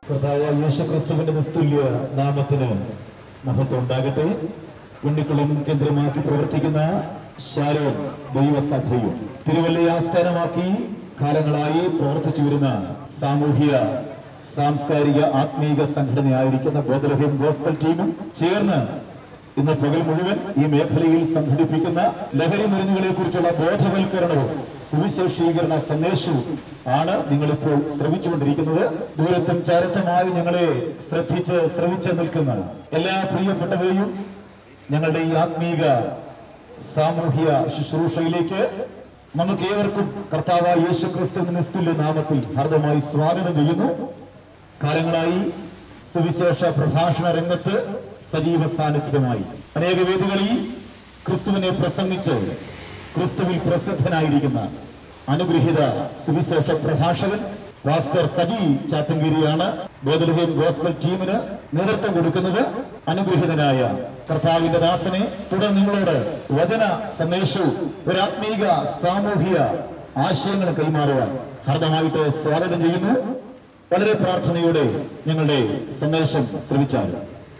കർത്താവ് യേശു ക്രിസ്തുവിന്റെ നിസ്തുല്യ നാമത്തിന് മഹത്വം ഉണ്ടാകട്ടെ ഉണ്ണിക്കുളം കേന്ദ്രമാക്കി പ്രവർത്തിക്കുന്ന ശാരോൻ ദൈവസഭയും തിരുവല്ലയെ ആസ്ഥാനമാക്കി കാലങ്ങളായി പ്രവർത്തിച്ചു വരുന്ന സാമൂഹ്യ സാംസ്കാരിക ആത്മീക സംഘടനയായിരിക്കുന്ന ബോധലഹ്യം ഗോസ്ബൽ ടീമും ചേർന്ന് ഇന്ന് പകൽ മുഴുവൻ ഈ മേഖലയിൽ സംഘടിപ്പിക്കുന്ന ലഹരി മരുന്നുകളെ കുറിച്ചുള്ള ബോധവൽക്കരണവും സുവിശേഷീകരണ സന്ദേശവും ആണ് നിങ്ങളിപ്പോൾ ശ്രമിച്ചുകൊണ്ടിരിക്കുന്നത് ദൂരത്തും ചാരത്തുമായി ഞങ്ങളെ ശ്രദ്ധിച്ച് ശ്രമിച്ച് നിൽക്കുന്ന എല്ലാ പ്രിയപ്പെട്ടവരെയും ഞങ്ങളുടെ ഈ ആത്മീക സാമൂഹ്യ ശുശ്രൂഷയിലേക്ക് നമുക്ക് ഏവർക്കും കർത്താവായ യേശു ക്രിസ്തു നിസ്തുല്യ നാമത്തിൽ ഹാർദമായി സ്വാഗതം ചെയ്യുന്നു കാലങ്ങളായി സുവിശേഷ പ്രഭാഷണ രംഗത്ത് സജീവ സാന്നിധ്യമായി അനേക വേദികളിൽ ക്രിസ്തുവിനെ പ്രസംഗിച്ച് ക്രിസ്തുവിൽ പ്രസിദ്ധനായിരിക്കുന്ന അനുഗ്രഹീത സുവിശേഷ പ്രഭാഷകൻ പാസ്റ്റർ സജി ചാത്തങ്കിരിയാണ് ബോധലഹേം ഗോസ്ബൽ ടീമിന് നേതൃത്വം കൊടുക്കുന്നത് അനുഗ്രഹീതനായ കർത്താവിന്റെ ദാസനെ തുടർന്ന് നിങ്ങളോട് വചന സന്ദേശവും ഒരു ആത്മീക സാമൂഹിക ആശയങ്ങൾ കൈമാറുവാൻ ഹർദമായിട്ട് സ്വാഗതം ചെയ്യുന്നു വളരെ പ്രാർത്ഥനയോടെ ഞങ്ങളുടെ സന്ദേശം ശ്രമിച്ചാൽ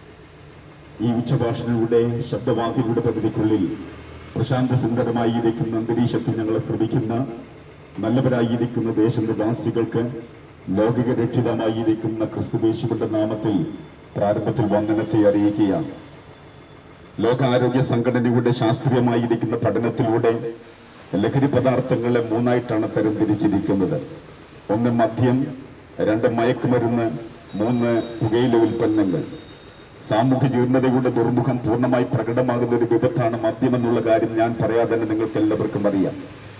ഈ ഉച്ചഭാഷണിലൂടെ ശബ്ദവാഹിനിയുടെ പരിധിക്കുള്ളിൽ പ്രശാന്ത സുന്ദരമായിരിക്കുന്ന അന്തരീക്ഷത്തിൽ ഞങ്ങളെ ശ്രമിക്കുന്ന നല്ലവരായിരിക്കുന്ന ദേശനിവാസികൾക്ക് ലൗകിക രക്ഷിതമായിരിക്കുന്ന ക്രിസ്തുദേശികളുടെ നാമത്തിൽ പ്രാരംഭത്തിൽ വന്ദനത്തെ അറിയിക്കുകയാണ് ലോകാരോഗ്യ സംഘടനയുടെ ശാസ്ത്രീയമായിരിക്കുന്ന പഠനത്തിലൂടെ ലഹരി പദാർത്ഥങ്ങളെ മൂന്നായിട്ടാണ് തരംതിരിച്ചിരിക്കുന്നത് ഒന്ന് മദ്യം രണ്ട് മയക്കുമരുന്ന് മൂന്ന് പുകയില ഉൽപ്പന്നങ്ങൾ സാമൂഹ്യ ജീർണതയുടെ ദുർമുഖം പൂർണ്ണമായി പ്രകടമാകുന്ന ഒരു വിപത്താണ് മദ്യം എന്നുള്ള കാര്യം ഞാൻ പറയാതെ തന്നെ നിങ്ങൾക്ക് എല്ലാവർക്കും അറിയാം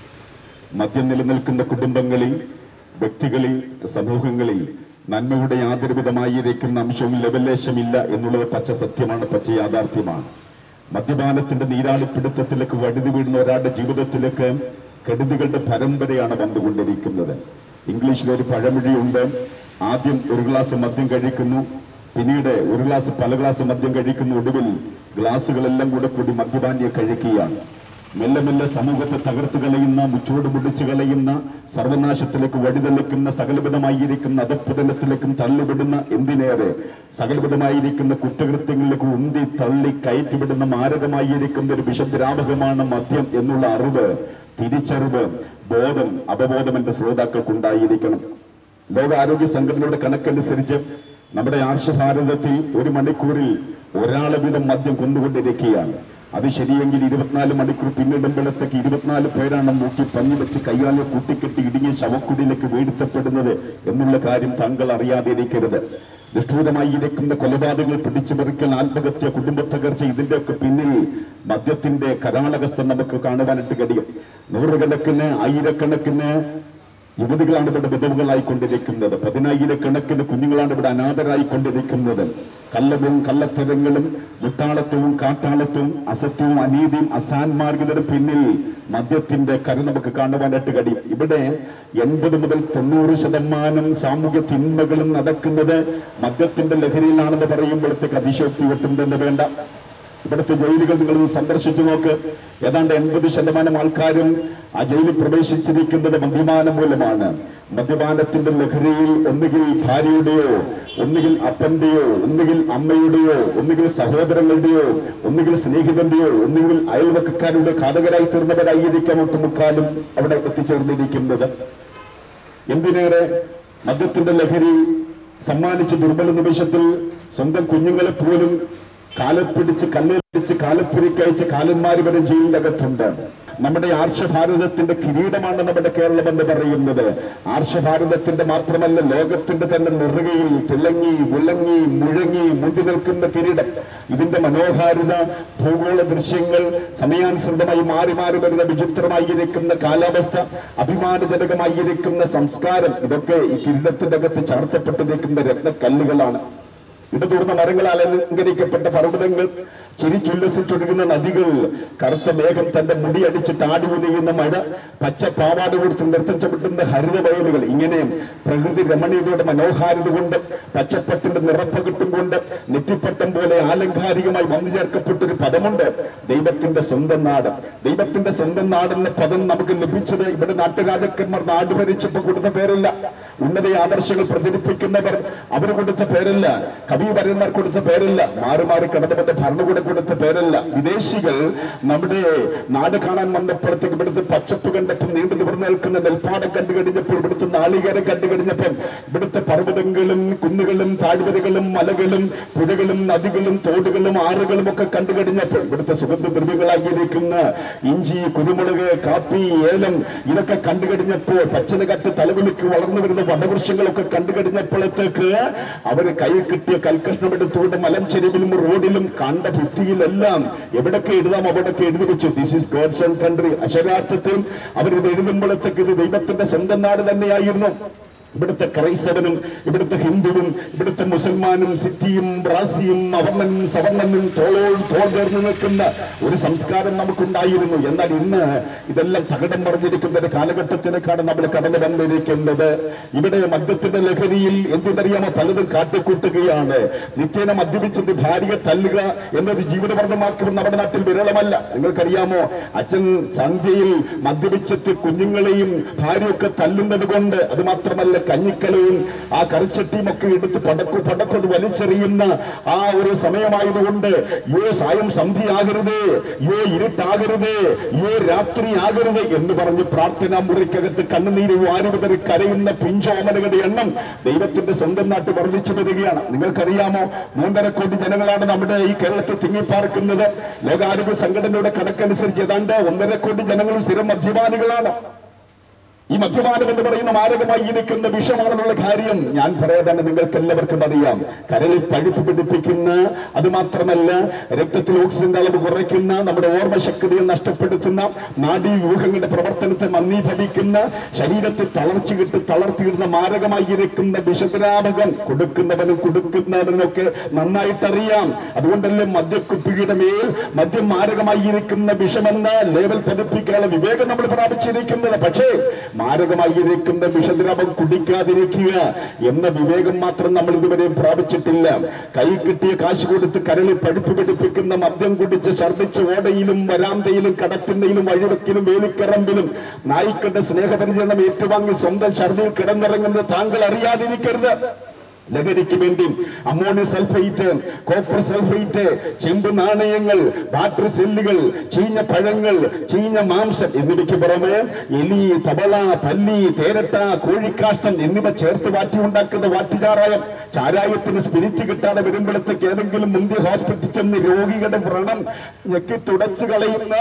മദ്യം നിലനിൽക്കുന്ന കുടുംബങ്ങളിൽ വ്യക്തികളിൽ സമൂഹങ്ങളിൽ നന്മയുടെ യാതൊരുവിധമായിരിക്കുന്ന അംശവും ലവലേശമില്ല എന്നുള്ളത് പച്ച സത്യമാണ് പച്ച യാഥാർത്ഥ്യമാണ് മദ്യപാനത്തിന്റെ നീരാളിപ്പിടുത്തത്തിലേക്ക് വഴുതി വീഴുന്ന ഒരാളുടെ ജീവിതത്തിലേക്ക് കെടുതികളുടെ പരമ്പരയാണ് വന്നുകൊണ്ടിരിക്കുന്നത് ഇംഗ്ലീഷിൽ ഒരു പഴമൊഴിയുണ്ട് ആദ്യം ഒരു ഗ്ലാസ് മദ്യം കഴിക്കുന്നു പിന്നീട് ഒരു ഗ്ലാസ് പല ഗ്ലാസ് മദ്യം കഴിക്കുന്ന ഒടുവിൽ ഗ്ലാസുകളെല്ലാം കൂടെ കൂടി മദ്യപാനിയെ കഴിക്കുകയാണ് മെല്ലെ മെല്ലെ സമൂഹത്തെ തകർത്ത് കളയുന്ന മുച്ചോട് പിടിച്ചു കളയുന്ന സർവനാശത്തിലേക്ക് വഴിതെളിക്കുന്ന സകലവിധമായിരിക്കുന്ന അധപ്പതനത്തിലേക്കും തള്ളിവിടുന്ന എന്തിനേറെ സകലവിധമായിരിക്കുന്ന കുറ്റകൃത്യങ്ങളിലേക്ക് ഉന്തി തള്ളി കയറ്റിവിടുന്ന മാരകമായിരിക്കുന്ന ഒരു വിഷദ്രാവകമാണ് മദ്യം എന്നുള്ള അറിവ് തിരിച്ചറിവ് ബോധം അവബോധം എന്റെ ശ്രോതാക്കൾക്കുണ്ടായിരിക്കണം ലോകാരോഗ്യ സംഘടനയുടെ കണക്കനുസരിച്ച് നമ്മുടെ ആർഷഭാരതത്തിൽ ഒരു മണിക്കൂറിൽ ഒരാളെ വീതം മദ്യം കൊന്നുകൊണ്ടിരിക്കുകയാണ് അത് ശരിയെങ്കിൽ ഇരുപത്തിനാല് മണിക്കൂർ പിന്നിടുമ്പോഴത്തേക്ക് ഇരുപത്തിനാല് പേരാണ് മൂക്കി പഞ്ഞി വെച്ച് കയ്യാലെ കൂട്ടിക്കെട്ടി ഇടുങ്ങിയ ശവക്കുടിയിലേക്ക് വീഴ്ത്തപ്പെടുന്നത് എന്നുള്ള കാര്യം താങ്കൾ അറിയാതെ ഇരിക്കരുത് നിഷ്ഠൂരമായി ഇരിക്കുന്ന കൊലപാതകങ്ങൾ പിടിച്ചുപറിക്കൽ ആത്മഹത്യ കുടുംബ തകർച്ച ഇതിന്റെയൊക്കെ പിന്നിൽ മദ്യത്തിന്റെ കരാളകസ്ഥ നമുക്ക് കാണുവാനായിട്ട് കഴിയും നൂറുകണക്കിന് ആയിരക്കണക്കിന് യുവതികളാണ് ഇവിടെ വിധവുകളായിക്കൊണ്ടിരിക്കുന്നത് പതിനായിരക്കണക്കിന് കുഞ്ഞുങ്ങളാണ് ഇവിടെ അനാഥരായിക്കൊണ്ടിരിക്കുന്നത് കള്ളവും കള്ളത്തരങ്ങളും മുട്ടാളത്വവും കാട്ടാളത്വവും അസത്യവും അനീതിയും അസാൻമാർഗങ്ങളുടെ പിന്നിൽ മദ്യത്തിന്റെ കര നമുക്ക് കാണുവാനായിട്ട് കഴിയും ഇവിടെ എൺപത് മുതൽ തൊണ്ണൂറ് ശതമാനം സാമൂഹ്യ തിന്മകളും നടക്കുന്നത് മദ്യത്തിന്റെ ലഹരിയിലാണെന്ന് പറയുമ്പോഴത്തേക്ക് അതിശോക്തി ഒട്ടും തന്നെ വേണ്ട ഇവിടുത്തെ ജയിലുകൾ നിങ്ങളൊന്ന് സന്ദർശിച്ചു നോക്ക് ഏതാണ്ട് എൺപത് ശതമാനം ആൾക്കാരും ആ ജയിലിൽ പ്രവേശിച്ചിരിക്കുന്നത് മദ്യപാനം മൂലമാണ് മദ്യപാനത്തിന്റെ ലഹരിയിൽ ഒന്നുകിൽ ഭാര്യയുടെയോ ഒന്നുകിൽ അപ്പന്റെയോ ഒന്നുകിൽ അമ്മയുടെയോ ഒന്നുകിൽ സഹോദരങ്ങളുടെയോ ഒന്നുകിൽ സ്നേഹിതന്റെയോ ഒന്നുകിൽ അയൽവക്കക്കാരുടെ ഘാതകരായി തീർന്നവരായിരിക്കാം ഒട്ടുമുക്കാലും അവിടെ എത്തിച്ചേർന്നിരിക്കുന്നത് എന്തിനേറെ മദ്യത്തിന്റെ ലഹരി സമ്മാനിച്ച ദുർബല നിമിഷത്തിൽ സ്വന്തം കുഞ്ഞുങ്ങളെ പോലും കാലപ്പിടിച്ച് കല്ലിടിച്ച് കാലപ്പുരിക്കയച്ച് കാലന്മാര് വരെ ജയിലിനകത്തുണ്ട് നമ്മുടെ ആർഷഭാരതത്തിന്റെ കിരീടമാണ് നമ്മുടെ കേരളം എന്ന് പറയുന്നത് ആർഷഭാരതത്തിന്റെ മാത്രമല്ല ലോകത്തിന്റെ തന്നെ നെറുകയിൽ തിളങ്ങി വിളങ്ങി മുഴങ്ങി മുന്തി നിൽക്കുന്ന കിരീടം ഇതിന്റെ മനോഹാരിത ഭൂഗോള ദൃശ്യങ്ങൾ സമയാനുസൃതമായി മാറി മാറി വരുന്ന വിചിത്രമായിരിക്കുന്ന കാലാവസ്ഥ അഭിമാനജനകമായിരിക്കുന്ന സംസ്കാരം ഇതൊക്കെ ഈ കിരീടത്തിന്റെ അകത്ത് ചാർത്തപ്പെട്ടിരിക്കുന്ന രത്നക്കല്ലുകളാണ് ഇടതൂർന്ന മരങ്ങളാൽ അലങ്കരിക്കപ്പെട്ട പർവ്വതങ്ങൾ ചിരിച്ചുല്ലസിച്ചൊഴുകുന്ന നദികൾ കറുത്ത മേഘം തന്റെ മുടിയടിച്ചിട്ട് ആടി ഉലയുന്ന മഴ പച്ച പാവാട കൊടുത്ത് നൃത്തം ചവിട്ടുന്ന ഹരിത വയലുകൾ ഇങ്ങനെ പ്രകൃതി രമണീയതയുടെ മനോഹാരിത കൊണ്ട് പച്ചപ്പത്തിന്റെ നിറപ്പകിട്ടും കൊണ്ട് നെറ്റിപ്പട്ടം പോലെ ആലങ്കാരികമായി വന്നു ചേർക്കപ്പെട്ട ഒരു പദമുണ്ട് ദൈവത്തിന്റെ സ്വന്തം നാട് ദൈവത്തിന്റെ സ്വന്തം നാടെന്ന പദം നമുക്ക് ലഭിച്ചത് ഇവിടെ നാട്ടുരാജാക്കന്മാർ നാട് ഭരിച്ചപ്പോൾ കൊടുത്ത പേരല്ല ഉന്നത ആദർശങ്ങൾ പ്രചരിപ്പിക്കുന്നവർ അവർ കൊടുത്ത പേരല്ല കവിവരന്മാർ കൊടുത്ത പേരല്ല മാറി മാറി കടന്നവന്റെ ഭരണകൂടം കൊടുത്ത പേരല്ല വിദേശികൾ നമ്മുടെ നാട് കാണാൻ വന്നപ്പോഴത്തേക്ക് ഇവിടുത്തെ പച്ചപ്പ് കണ്ടപ്പോൾ നീണ്ടു നിവർന്നു നിൽക്കുന്ന നെൽപ്പാടം കണ്ടു കഴിഞ്ഞപ്പോൾ ഇവിടുത്തെ നാളികേരം കണ്ടു കഴിഞ്ഞപ്പം ഇവിടുത്തെ പർവ്വതങ്ങളും കുന്നുകളും താഴ്വരകളും മലകളും പുഴകളും നദികളും തോടുകളും ആറുകളും ഒക്കെ കണ്ടു കഴിഞ്ഞപ്പോൾ ഇവിടുത്തെ സുഗന്ധ ദ്രവ്യങ്ങളായിരിക്കുന്ന ഇഞ്ചി കുരുമുളക് കാപ്പി ഏലം ഇതൊക്കെ കണ്ടു കഴിഞ്ഞപ്പോൾ പച്ചന കറ്റ് തലകുലിക്ക് വളർന്നു വരുന്ന വടവൃക്ഷങ്ങളൊക്കെ കണ്ടു കഴിഞ്ഞപ്പോഴത്തേക്ക് അവര് കൈ കിട്ടിയ കൽക്കഷ്ണം എടുത്തുകൊണ്ട് മലം ചെരുവിലും റോഡിലും കണ്ട ഭിത്തിയിലെല്ലാം എവിടൊക്കെ എഴുതാം അവിടൊക്കെ എഴുതി വെച്ചു this is God's own country അക്ഷരാർത്ഥത്തിൽ അവരിത് എഴുതുമ്പോഴത്തേക്ക് ഇത് ദൈവത്തിന്റെ സ്വന്തം നാട് തന്നെയായിരുന്നു ഇവിടുത്തെ ക്രൈസ്തവനും ഇവിടുത്തെ ഹിന്ദുവും ഇവിടുത്തെ മുസൽമാനും സിറ്റിയും ബ്രാസിയും അവർണനും സവർണനും തോളോൾ തോൾ ചേർന്ന് നിൽക്കുന്ന ഒരു സംസ്കാരം നമുക്കുണ്ടായിരുന്നു എന്നാൽ ഇന്ന് ഇതെല്ലാം തകടം പറഞ്ഞിരിക്കുന്ന ഒരു കാലഘട്ടത്തിലേക്കാണ് നമ്മൾ കടന്നു വന്നിരിക്കുന്നത് ഇവിടെ മദ്യത്തിന്റെ ലഹരിയിൽ എന്തിനറിയാമോ പലതും കാട്ടിക്കൂട്ടുകയാണ് നിത്യേന മദ്യപിച്ചിട്ട് ഭാര്യയെ തല്ലുക എന്നത് ജീവിതവർദ്ധമാക്കുമെന്ന് നമ്മുടെ നാട്ടിൽ വിരളമല്ല നിങ്ങൾക്കറിയാമോ അച്ഛൻ സന്ധ്യയിൽ മദ്യപിച്ചിട്ട് കുഞ്ഞുങ്ങളെയും ഭാര്യയൊക്കെ തല്ലുന്നത് കൊണ്ട് അത് മാത്രമല്ല കഞ്ഞിക്കലവും ആ കറിച്ചട്ടിയും ഒക്കെ എടുത്ത് പടക്കു പടക്കത് വലിച്ചെറിയുന്ന ആ ഒരു സമയമായതുകൊണ്ട് യോ സായം സന്ധ്യയാകരുത് യോ ഇരുട്ടാകരുത് യോ രാത്രി ആകരുത് എന്ന് പറഞ്ഞ് പ്രാർത്ഥനാ മുറിക്കകത്ത് കണ്ണുനീര് വാരിവിതറി കരയുന്ന പിഞ്ചോമനകളുടെ എണ്ണം ദൈവത്തിന്റെ സ്വന്തം നാട്ട് വർദ്ധിച്ചു വരികയാണ് നിങ്ങൾക്കറിയാമോ മൂന്നര കോടി ജനങ്ങളാണ് നമ്മുടെ ഈ കേരളത്തിൽ തിങ്ങിപ്പാർക്കുന്നത് ലോകാരോഗ്യ സംഘടനയുടെ കണക്കനുസരിച്ച് ഏതാണ്ട് ഒന്നര കോടി ജനങ്ങൾ സ്ഥിരം മദ്യപാനികളാണ് ഈ മദ്യപാനം എന്ന് പറയുന്ന മാരകമായി ഇരിക്കുന്ന വിഷമാണെന്നുള്ള കാര്യം ഞാൻ പറയാതാണ് നിങ്ങൾക്ക് എല്ലാവർക്കും അറിയാം കരളിൽ പഴുപ്പ് പിടിപ്പിക്കുന്ന അത് മാത്രമല്ല രക്തത്തിൽ ഓക്സിജന്റെ അളവ് കുറയ്ക്കുന്ന നമ്മുടെ ഓർമ്മശക്തിയെ നഷ്ടപ്പെടുത്തുന്ന നാഡീവ്യൂഹങ്ങളുടെ പ്രവർത്തനത്തെ മന്ദീഭവിക്കുന്ന ശരീരത്തെ തളർച്ച കിട്ടി തളർത്തിയിടുന്ന മാരകമായി ഇരിക്കുന്ന വിഷദ്രാവകം കൊടുക്കുന്നവനും കൊടുക്കുന്നവനൊക്കെ നന്നായിട്ടറിയാം അതുകൊണ്ടല്ലേ മദ്യക്കുപ്പിയുടെ മേൽ മദ്യം മാരകമായി ഇരിക്കുന്ന വിഷമെന്ന ലേവൽ പതിപ്പിക്കാനുള്ള വിവേകം നമ്മൾ പ്രാപിച്ചിരിക്കുന്നത് പക്ഷേ മാരകമായിരിക്കുന്ന വിഷദ്രവം കുടിക്കാതിരിക്കുക എന്ന വിവേകം മാത്രം നമ്മൾ ഇതുവരെ പ്രാപിച്ചിട്ടില്ല കൈ കിട്ടിയ കാശ് കൊടുത്ത് കരളിൽ പഴുപ്പ് പിടിപ്പിക്കുന്ന മദ്യം കുടിച്ച് ഛർദ്ദിച്ച് ഓടയിലും വരാന്തയിലും കടത്തിണ്ടയിലും വഴിവെക്കിലും വേലിക്കറമ്പിലും നായിക്കളുടെ സ്നേഹപരിചരണം ഏറ്റുവാങ്ങി സ്വന്തം ഛർദിയിൽ കിടന്നിറങ്ങുന്നത് താങ്കൾ അറിയാതിരിക്കരുത് ലഹരിക്ക് വേണ്ടി അമോണിയം സൾഫേറ്റ് കോപ്പർ സൾഫേറ്റ് ചെമ്പ് നാണയങ്ങൾ ബാറ്ററി സെല്ലുകൾ ചീഞ്ഞ പഴങ്ങൾ ചീഞ്ഞ മാംസം എന്നിവയ്ക്ക് പുറമെ എലി തവള പല്ലി തേരട്ട കോഴിക്കാഷ്ടം എന്നിവ ചേർത്ത് വാറ്റി ഉണ്ടാക്കുന്ന വാറ്റുചാരായം ചാരായത്തിന് സ്പിരിറ്റ് കിട്ടാതെ വരുമ്പോഴത്തേക്ക് ഏതെങ്കിലും മുന്തിയ ഹോസ്പിറ്റലിൽ ചെന്ന് രോഗികളുടെ വ്രണം ഞെക്കി തുടച്ചു കളയുന്ന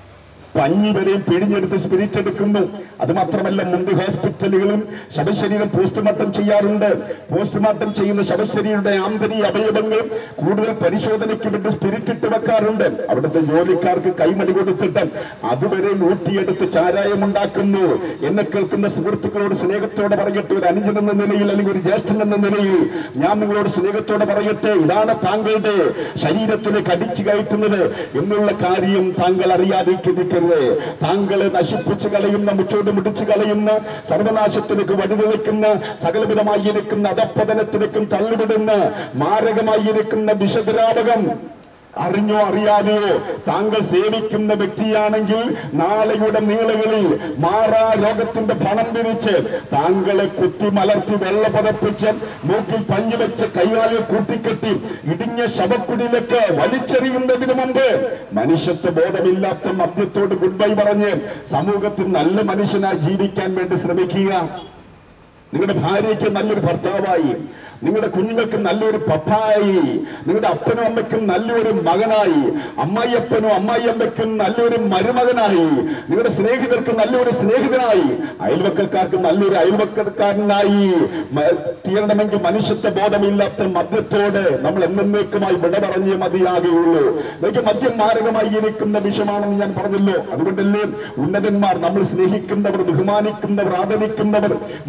പഞ്ഞി വരെയും പിഴിഞ്ഞെടുത്ത് സ്പിരിറ്റ് എടുക്കുന്നു അത് മാത്രമല്ല മുമ്പ് ഹോസ്പിറ്റലുകളും ശവശരീരം പോസ്റ്റ്മോർട്ടം ചെയ്യാറുണ്ട് പോസ്റ്റ്മോർട്ടം ചെയ്യുന്ന ശവശരീരയുടെ ആന്തരിക അവയവങ്ങൾ കൂടുതൽ പരിശോധനയ്ക്ക് വേണ്ടി സ്പിരിറ്റ് ഇട്ട് വെക്കാറുണ്ട് അവിടുത്തെ ജോലിക്കാർക്ക് കൈമടി കൊടുത്തിട്ട് അതുവരെ ഊട്ടിയെടുത്ത് ചാരായം ഉണ്ടാക്കുന്നു എന്നെ കേൾക്കുന്ന സുഹൃത്തുക്കളോട് സ്നേഹത്തോടെ പറയട്ടെ ഒരു അനുജൻ എന്ന നിലയിൽ അല്ലെങ്കിൽ ഒരു ജ്യേഷ്ഠൻ എന്ന നിലയിൽ ഞാൻ നിങ്ങളോട് സ്നേഹത്തോടെ പറയട്ടെ ഇതാണ് താങ്കളുടെ ശരീരത്തിലേക്ക് അടിച്ചു കയറ്റുന്നത് എന്നുള്ള കാര്യം താങ്കൾ അറിയാതിരിക്കരുത് താങ്കളെ നശിപ്പിച്ചു കളയുന്ന മുച്ചോട് മുടിച്ചു കളയുന്ന സർവനാശത്തിലേക്ക് വഴിതെളിക്കുന്ന സകലവിധമായിരിക്കുന്ന അധപ്പതനത്തിലേക്കും തള്ളിവിടുന്ന മാരകമായിരിക്കുന്ന വിഷദ്രാവകം അറിഞ്ഞോ അറിയാതെയോ താങ്കൾ സേവിക്കുന്ന വ്യക്തിയാണെങ്കിൽ നാളെയുടെ നീളകളിൽ മാറാ രോഗത്തിന്റെ പണം പിരിച്ച് താങ്കളെ കുത്തി മലർത്തി വെള്ള പതപ്പിച്ച് മൂക്കിൽ പഞ്ഞു വെച്ച് കൈകാലിൽ കൂട്ടിക്കെട്ടി ഇടിഞ്ഞ ശവക്കുടിയിലേക്ക് വലിച്ചെറിയുന്നതിന് മുമ്പ് മനുഷ്യത്വ ബോധമില്ലാത്ത മദ്യത്തോട് ഗുഡ് ബൈ പറഞ്ഞ് സമൂഹത്തിൽ നല്ല മനുഷ്യനായി ജീവിക്കാൻ വേണ്ടി ശ്രമിക്കുക നിങ്ങളുടെ ഭാര്യയ്ക്ക് നല്ലൊരു ഭർത്താവായി നിങ്ങളുടെ കുഞ്ഞുങ്ങൾക്ക് നല്ലൊരു പപ്പായി നിങ്ങളുടെ അപ്പനും അമ്മയ്ക്കും നല്ലൊരു മകനായി അമ്മായിയപ്പനും അമ്മായിയമ്മയ്ക്കും നല്ലൊരു മരുമകനായി നിങ്ങളുടെ സ്നേഹിതർക്ക് നല്ലൊരു സ്നേഹിതനായി അയൽവക്കക്കാർക്ക് നല്ലൊരു അയൽവക്കക്കാരനായി മ- തീരണമെങ്കിൽ മനുഷ്യത്വ ബോധമില്ലാത്ത മദ്യത്തോട് നമ്മൾ എന്നേക്കുമായി വിട പറഞ്ഞേ മതിയാകുകയുള്ളൂ എനിക്ക് മദ്യം മാരകമായി ഇരിക്കുന്ന വിഷമാണെന്ന് ഞാൻ പറഞ്ഞല്ലോ അതുകൊണ്ടല്ലേ ഉന്നതന്മാർ നമ്മൾ സ്നേഹിക്കുന്നവർ ബഹുമാനിക്കുന്നവർ ആദരിക്കുന്നവർ മദ്യത്തിൽ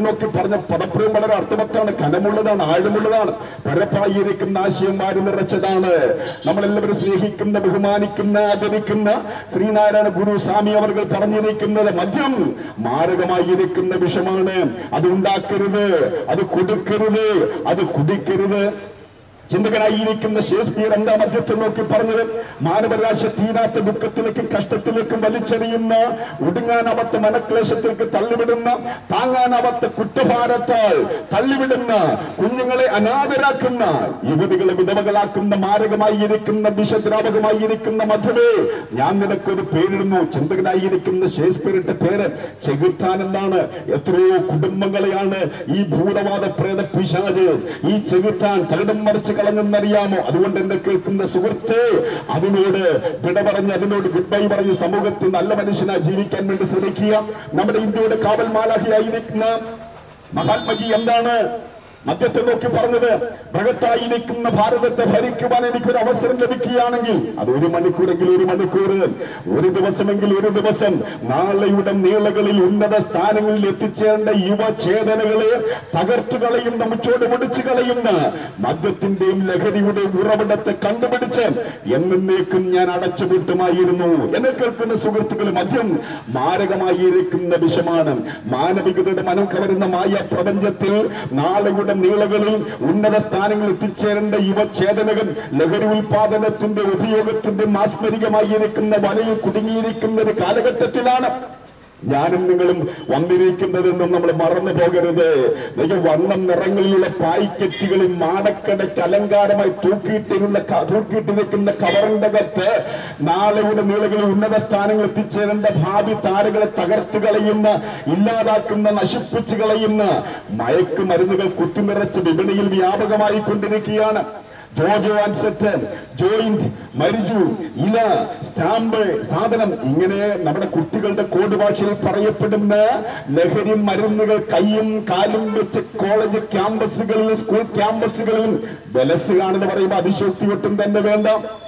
നോക്കി പറഞ്ഞ പദപ്രയം വളരെ അർത്ഥവത്താണ് കനമുള്ളതാണ് ആഴമുള്ളതാണ് പരപ്പായിരിക്കുന്ന ആശയം വാരി നിറച്ചതാണ് നമ്മളെല്ലാവരും സ്നേഹിക്കുന്ന ബഹുമാനിക്കുന്ന ആദരിക്കുന്ന ശ്രീനാരായണ ഗുരു സ്വാമി അവർ പറഞ്ഞിരിക്കുന്നത് മദ്യം മാരകമായിരിക്കുന്ന വിഷമാണ് അത് ഉണ്ടാക്കരുത് അത് കൊടുക്കരുത് അത് കുടിക്കരുത് ചിന്തകനായിരിക്കുന്ന ഷേക്സ്പിയർ എന്താ മധ്യത്തിൽ നോക്കി പറഞ്ഞത് മാനവരാശ തീരാത്ത ദുഃഖത്തിലേക്കും കഷ്ടത്തിലേക്കും വലിച്ചെറിയുന്ന ഒടുങ്ങാനാവാത്ത മനക്ലേശത്തിലേക്ക് തള്ളിവിടുന്ന താങ്ങാനാവാത്ത കുറ്റഭാരത്താൽ തള്ളിവിടുന്ന കുഞ്ഞുങ്ങളെ അനാഥരാക്കുന്ന യുവതികളെ വിധവകളാക്കുന്ന മാരകമായിരിക്കുന്ന വിഷദ്രാവകമായിരിക്കുന്ന മധുവേ ഞാൻ നിനക്കൊരു പേരിടുന്നു ചിന്തകനായിരിക്കുന്ന ഷേക്സ്പിയറിന്റെ പേര് ചെകുത്താൻ എന്നാണ് എത്രയോ കുടുംബങ്ങളെയാണ് ഈ ഭൂതവാദ പ്രേത പിശാജ് ഈ ചെകുത്താൻ തകിടം മറിച്ച് കളഞ്ഞെന്നറിയാമോ അതുകൊണ്ട് എന്നെ കേൾക്കുന്ന സുഹൃത്തെ അതിനോട് വിട പറഞ്ഞ് അതിനോട് ഗുഡ് ബൈ പറഞ്ഞ് സമൂഹത്തിൽ നല്ല മനുഷ്യനായി ജീവിക്കാൻ വേണ്ടി ശ്രമിക്കുക നമ്മുടെ ഇന്ത്യയുടെ കാവൽ മാലാഹിയായിരിക്കുന്ന മഹാത്മജി എന്താണ് മദ്യത്തെ നോക്കി പറഞ്ഞത് ബൃഹത്തായിരിക്കുന്ന ഭാരതത്തെ ഭരിക്കുവാൻ എനിക്കൊരു അവസരം ലഭിക്കുകയാണെങ്കിൽ അത് ഒരു മണിക്കൂറെങ്കിൽ ഒരു മണിക്കൂർ ഒരു ദിവസമെങ്കിൽ ഒരു ദിവസം നാളെയുടെ നീളകളിൽ ഉന്നത സ്ഥാനങ്ങളിൽ എത്തിച്ചേരേണ്ട യുവചേതനകളെ തകർത്തു കളയുന്ന മുച്ചോട് മുടിച്ചു കളയുന്ന മദ്യത്തിന്റെയും ലഹരിയുടെ ഉറവിടത്തെ കണ്ടുപിടിച്ച് എന്നേക്കും ഞാൻ അടച്ചുപൂട്ടുമായിരുന്നു എന്നെ കേൾക്കുന്ന സുഹൃത്തുക്കൾ മദ്യം മാരകമായിരിക്കുന്ന വിഷമാണ് മാനവികതയുടെ മനം കവരുന്ന മായ പ്രപഞ്ചത്തിൽ നാളെയുടെ നീളകളിൽ ഉന്നത സ്ഥാനങ്ങളിൽ എത്തിച്ചേരേണ്ട യുവചേതനകൾ ലഹരി ഉൽപാദനത്തിന്റെ ഉപയോഗത്തിന്റെ മാസ്മരികമായിരിക്കുന്ന വലയിൽ കുടുങ്ങിയിരിക്കുന്ന ഒരു കാലഘട്ടത്തിലാണ് ഞാനും നിങ്ങളും വന്നിരിക്കുന്നതെന്നും നമ്മൾ മറന്നു പോകരുത് എനിക്ക് വർണ്ണം നിറങ്ങളിലുള്ള പായ്ക്കറ്റുകളിൽ മാടക്കടയ്ക്ക് അലങ്കാരമായി തൂക്കിയിട്ടിരുന്ന ക- തൂക്കിയിട്ടിരിക്കുന്ന കവറിന്റെ അകത്ത് നാളെയുടെ നീളകളിൽ ഉന്നത സ്ഥാനങ്ങൾ എത്തിച്ചേരേണ്ട ഭാവി താരകളെ തകർത്ത് കളയുന്ന ഇല്ലാതാക്കുന്ന നശിപ്പിച്ചു കളയുന്ന മയക്കുമരുന്നുകൾ കുത്തിനിറച്ച് വിപണിയിൽ വ്യാപകമായി കൊണ്ടിരിക്കുകയാണ് ജോജോ ആൻസെറ്റ് ജോയിന്റ് മരിജു ഇല സ്റ്റാമ്പ് സാധനം ഇങ്ങനെ നമ്മുടെ കുട്ടികളുടെ കോഡ് ഭാഷയിൽ പറയപ്പെടുന്ന ലഹരി മരുന്നുകൾ കൈയും കാലും വെച്ച് കോളേജ് ക്യാമ്പസുകളിലും സ്കൂൾ ക്യാമ്പസുകളിലും ബലസുകാണെന്ന് പറയുമ്പോൾ അതിശോക്തി ഒട്ടും തന്നെ വേണ്ട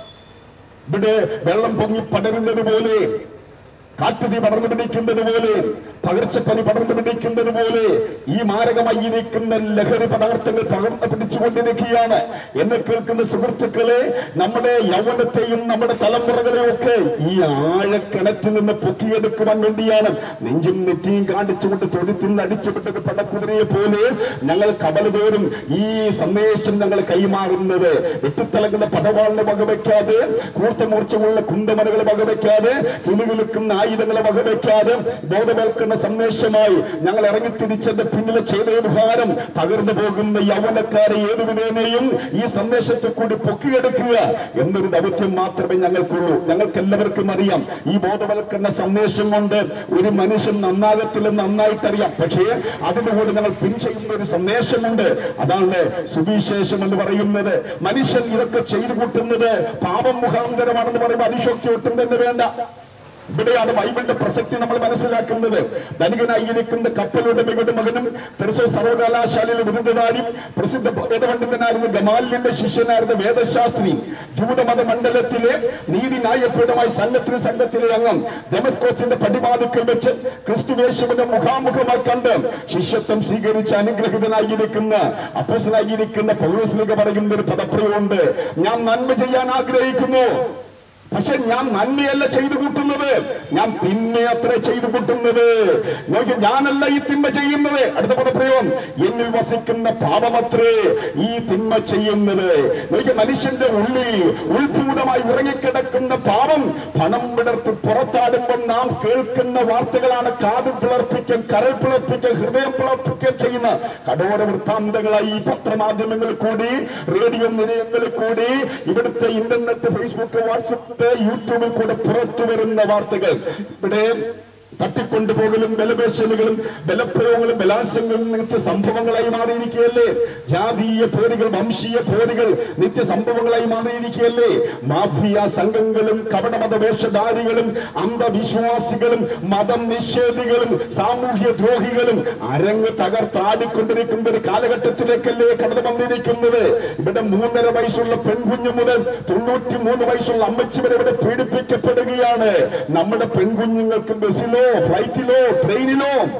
ഇവിടെ വെള്ളം പൊങ്ങി പടരുന്നത് പോലെ കാട്ടുതീ പടർന്നു പിടിക്കുന്നത് പോലെ പകർച്ചപ്പനി പടർന്നു പിടിക്കുന്നത് പോലെ ഈ മാരകമായിരിക്കുന്ന ലഹരി പദാർത്ഥങ്ങൾ പകർന്നു പിടിച്ചുകൊണ്ടിരിക്കുകയാണ് എന്നെ കേൾക്കുന്ന സുഹൃത്തുക്കളെ നമ്മുടെ യൗവനത്തെയും നമ്മുടെ തലമുറകളെയും ഒക്കെ ഈ ആഴക്കിണറ്റിൽ നിന്ന് പൊക്കിയെടുക്കുവാൻ വേണ്ടിയാണ് നെഞ്ചും നെറ്റിയും കാണിച്ചുകൊണ്ട് തൊഴുത്തിൽ നിന്ന് അടിച്ചുവിട്ടൊരു പടക്കുതിരയെ പോലെ ഞങ്ങൾ കവലതോറും ഈ സന്ദേശം ഞങ്ങൾ കൈമാറുന്നത് വെട്ടിത്തിളങ്ങുന്ന പടവാളിനെ വകവയ്ക്കാതെ കൂർത്ത മൂർച്ചമുള്ള കുന്തമനകളെ വകവയ്ക്കാതെ കിലുകിലുക്കുന്ന ആയുധങ്ങളെ വകവയ്ക്കാതെ ബോധവൽക്കരണ സന്ദേശമായി ഞങ്ങൾ ഇറങ്ങിത്തിരിച്ചതിന്റെ പിന്നിലെ ചെയ്ത ഉപഹാരം തകർന്നു പോകുന്ന യൗവനക്കാരെ ഏതു വിധേനയും ഈ സന്ദേശത്തിൽ കൂടി പൊക്കിയെടുക്കുക എന്നൊരു ദൗത്യം മാത്രമേ ഞങ്ങൾക്കുള്ളൂ ഞങ്ങൾക്ക് എല്ലാവർക്കും അറിയാം ഈ ബോധവൽക്കരണ സന്ദേശം കൊണ്ട് ഒരു മനുഷ്യൻ നന്നാകത്തില്ലെന്ന് നന്നായിട്ടറിയാം പക്ഷേ അതിന്റെ കൂടെ ഞങ്ങൾ പിൻ ചെയ്യുന്ന ഒരു സന്ദേശമുണ്ട് അതാണ് സുവിശേഷം എന്ന് പറയുന്നത് മനുഷ്യൻ ഇതൊക്കെ ചെയ്തു കൂട്ടുന്നത് പാപം മുഖാന്തരമാണെന്ന് പറയുമ്പോൾ അതിശോക്തി ഒട്ടും തന്നെ വേണ്ട ഇവിടെയാണ് ബൈബിളിന്റെ പ്രസക്തി നമ്മൾ മനസ്സിലാക്കുന്നത് ധനികനായിരിക്കുന്ന കപ്പലുടമയുടെ മകനും തെരസോ സർവകലാശാലയിലെ ബിരുദധാരിയും പ്രസിദ്ധ വേദപണ്ഡിതനായിരുന്ന ഗമാലിന്റെ ശിഷ്യനായിരുന്ന വേദശാസ്ത്രി ജൂതമത മണ്ഡലത്തിലെ നീതിന്യായപീഠമായി സംഘത്തിന് സംഘത്തിലെ അംഗം ഡെമസ്കോസിന്റെ പടിവാതിക്കൽ വെച്ച് ക്രിസ്തുവേശുവിന്റെ മുഖാമുഖമായി കണ്ട് ശിഷ്യത്വം സ്വീകരിച്ച് അനുഗ്രഹിതനായിരിക്കുന്ന അപ്പോസനായിരിക്കുന്ന പൗരസ്ലിക പറയുന്ന ഒരു പദപ്രയമുണ്ട് ഞാൻ നന്മ ചെയ്യാൻ ആഗ്രഹിക്കുന്നു പക്ഷെ ഞാൻ നന്മയല്ല ചെയ്തു കൂട്ടുന്നത് ഞാൻ തിന്മയത്ര ചെയ്തു കൂട്ടുന്നത് നോക്കി ഞാനല്ല ഈ തിന്മ ചെയ്യുന്നത് അടുത്ത പദപ്രയോഗം എന്നിൽ വസിക്കുന്ന പാപമത്രേ ഈ തിന്മ ചെയ്യുന്നത് നോക്കി മനുഷ്യന്റെ ഉള്ളിൽ ഉത്ഭൂതമായി ഉറങ്ങിക്കിടക്കുന്ന പാപം പണം വിടർത്തി പുറത്താടുമ്പോൾ നാം കേൾക്കുന്ന വാർത്തകളാണ് കാത് പിളർപ്പിക്കാൻ കരൾ പിളർപ്പിക്കാൻ ഹൃദയം പിളർപ്പിക്കാൻ ചെയ്യുന്ന കഠോര വൃത്താന്തങ്ങളായി ഈ പത്രമാധ്യമങ്ങളിൽ കൂടി റേഡിയോ നിലയങ്ങളിൽ കൂടി ഇവിടുത്തെ ഇന്റർനെറ്റ് ഫേസ്ബുക്ക് വാട്സപ്പ് യൂട്യൂബിൽ കൂടെ പുറത്തു വരുന്ന വാർത്തകൾ ഇവിടെ തട്ടിക്കൊണ്ടുപോകലും ബലപേശലുകളും ബലപ്രയോഗങ്ങളും ബലാത്സംഗങ്ങളും നിത്യ സംഭവങ്ങളായി മാറിയിരിക്കുകയല്ലേ ജാതീയ പോരുകൾ വംശീയ പോരുകൾ നിത്യ സംഭവങ്ങളായി മാറിയിരിക്കുകയല്ലേ മാഫിയ സംഘങ്ങളും കപടമത വേഷധാരികളും അന്ധവിശ്വാസികളും മതം നിഷേധികളും സാമൂഹ്യ ദ്രോഹികളും അരങ്ങ് തകർത്താടിക്കൊണ്ടിരിക്കുന്ന ഒരു കാലഘട്ടത്തിലേക്കല്ലേ കടന്നു വന്നിരിക്കുന്നത് ഇവിടെ മൂന്നര വയസ്സുള്ള പെൺകുഞ്ഞു മുതൽ തൊണ്ണൂറ്റി മൂന്ന് വയസ്സുള്ള അമ്മച്ചി വരെ ഇവിടെ പീഡിപ്പിക്കപ്പെടുകയാണ് നമ്മുടെ പെൺകുഞ്ഞുങ്ങൾക്ക് ബസ്സിലോ ഫ്ലൈറ്റിലോ ട്രെയിനിലോ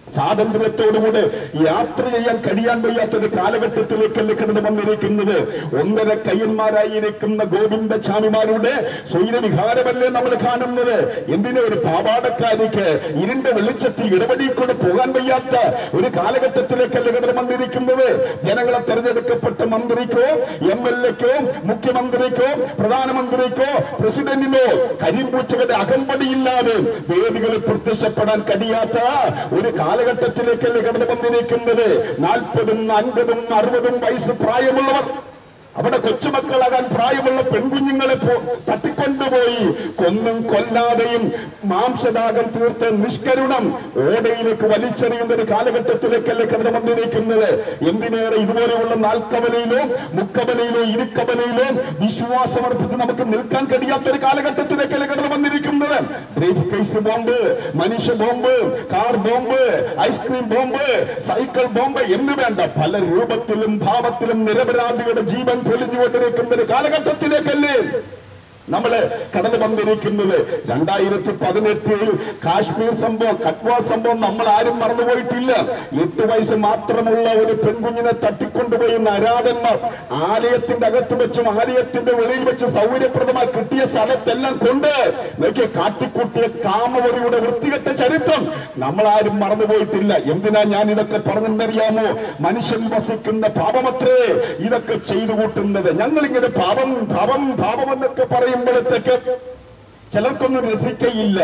സ്വാതന്ത്ര്യത്തോടുകൂടെ യാത്ര ചെയ്യാൻ കഴിയാൻ വയ്യാത്തൊരു കാലഘട്ടത്തിലേക്കല്ലേ കടന്നു വന്നിരിക്കുന്നത് ഒന്നര കയ്യന്മാരായിരിക്കുന്ന ഗോവിന്ദസ്വാമിമാരുടെ സ്വൈരവിഹാരമല്ലേ നമ്മൾ കാണുന്നത് എന്തിനു ഒരു പാവാടക്കാരിക്ക് ഇരുണ്ട വെളിച്ചത്തിൽ ഇടപെടിക്കൂടെ പോകാൻ വയ്യാത്ത ഒരു കാലഘട്ടത്തിലേക്കല്ലേ കടന്നു വന്നിരിക്കുന്നത് ജനങ്ങളെ തെരഞ്ഞെടുക്കപ്പെട്ട മന്ത്രിക്കോ എം എൽ എക്കോ മുഖ്യമന്ത്രിക്കോ പ്രധാനമന്ത്രിക്കോ പ്രസിഡന്റിനോ കരിമ്പൂച്ചകളുടെ അകമ്പടിയില്ലാതെ വേദികളിൽ പ്രത്യക്ഷപ്പെടാൻ കഴിയാത്ത ഒരു കാലഘട്ടത്തിലേക്കല്ലേ കടന്നു വന്നിരിക്കുന്നത് നാൽപ്പതും അൻപതും അറുപതും വയസ്സ് പ്രായമുള്ളവർ അവിടെ കൊച്ചുമക്കളാകാൻ പ്രായമുള്ള പെൺകുഞ്ഞുങ്ങളെ പോ- തട്ടിക്കൊണ്ടുപോയി കൊന്നും കൊല്ലാതെയും മാംസദാകം തീർത്ത് നിഷ്കരുണം ഓടയിലേക്ക് വലിച്ചെറിയുന്ന ഒരു കാലഘട്ടത്തിലേക്കല്ലേ കടന്നു വന്നിരിക്കുന്നത് എന്തിനേറെ ഇതുപോലെയുള്ള നാൽക്കവലയിലോ മുക്കവലയിലോ ഇരുക്കവലയിലോ വിശ്വാസമർപ്പിച്ച് നമുക്ക് നിൽക്കാൻ കഴിയാത്ത ഒരു കാലഘട്ടത്തിലേക്കല്ലേ കടന്നു വന്നിരിക്കുന്നത് ബ്രീഫ് കേസ് ബോംബ് മനുഷ്യ bomb car bomb ice cream bomb cycle bomb എന്ന് വേണ്ട പല രൂപത്തിലും ഭാവത്തിലും നിരപരാധികളുടെ ജീവൻ പൊലിഞ്ഞുകൊണ്ടിരിക്കുന്ന ഒരു കാലഘട്ടത്തിലേക്കല്ലേ നമ്മള് കടന്നു വന്നിരിക്കുന്നത് രണ്ടായിരത്തി പതിനെട്ടിൽ കാശ്മീർ സംഭവം കട്വ സംഭവം നമ്മൾ ആരും മറന്നുപോയിട്ടില്ല എട്ട് വയസ്സ് മാത്രമുള്ള ഒരു പെൺകുഞ്ഞിനെ തട്ടിക്കൊണ്ടുപോയി നരാധന്മാർ ആലയത്തിന്റെ അകത്ത് വെച്ചും ആലയത്തിന്റെ വെളിയിൽ വെച്ച് സൗകര്യപ്രദമായി കിട്ടിയ സ്ഥലത്തെല്ലാം കൊണ്ട് നോക്കിയ കാട്ടിക്കൂട്ടിയ കാമവരിയുടെ വൃത്തികെട്ട ചരിത്രം നമ്മൾ ആരും മറന്നുപോയിട്ടില്ല എന്തിനാ ഞാൻ ഇതൊക്കെ പറഞ്ഞെന്നറിയാമോ മനുഷ്യൻ വസിക്കുന്ന പാപമത്രേ ഇതൊക്കെ ചെയ്തു കൂട്ടുന്നത് ഞങ്ങൾ ഇങ്ങനെ പാപം പാപം പാപം എന്നൊക്കെ പറയുമ്പോഴത്തേക്ക് ചിലർക്കൊന്നും രസിക്കയില്ല